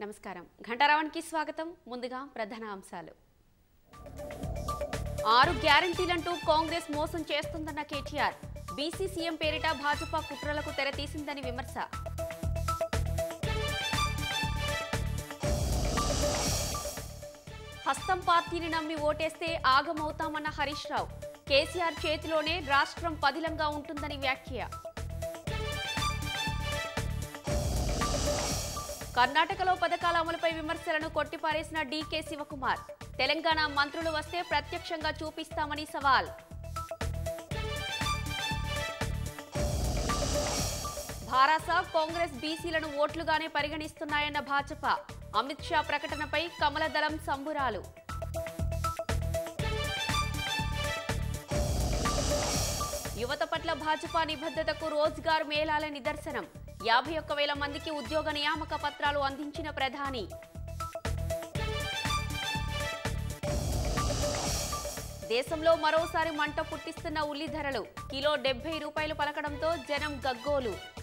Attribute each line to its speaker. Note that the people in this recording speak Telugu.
Speaker 1: నమస్కారం ఘంటారావానికి స్వాగతం ముందుగా ప్రధాన అంశాలు ఆరు గ్యారంటీలంటూ కాంగ్రెస్ మోసం చేస్తుందన్న కేటీఆర్ బీసీ సీఎం పేరిట భాజపా కుట్రలకు తెరతీసిందని విమర్శ హస్తం పార్టీని నమ్మి ఓటేస్తే ఆగమవుతామన్న హరీష్ రావు కేసీఆర్ చేతిలోనే రాష్ట్రం పదిలంగా ఉంటుందని వ్యాఖ్య కర్ణాటకలో పథకాల అమలుపై విమర్శలను కొట్టిపారేసిన డీకే శివకుమార్ తెలంగాణ మంత్రులు వస్తే ప్రత్యక్షంగా చూపిస్తామని సవాల్ భారాస కాంగ్రెస్ బీసీలను ఓట్లుగానే పరిగణిస్తున్నాయన్న భాజపా అమిత్ షా ప్రకటనపై కమలదళం సంబురాలు యువత పట్ల భాజపా నిబద్ధతకు రోజ్గార్ మేళాల నిదర్శనం యాభై ఒక్క వేల మందికి ఉద్యోగ నియామక పత్రాలు అందించిన ప్రధాని దేశంలో మరోసారి మంట పుట్టిస్తున్న ఉల్లి ధరలు కిలో డెబ్బై రూపాయలు పలకడంతో జనం గగ్గోలు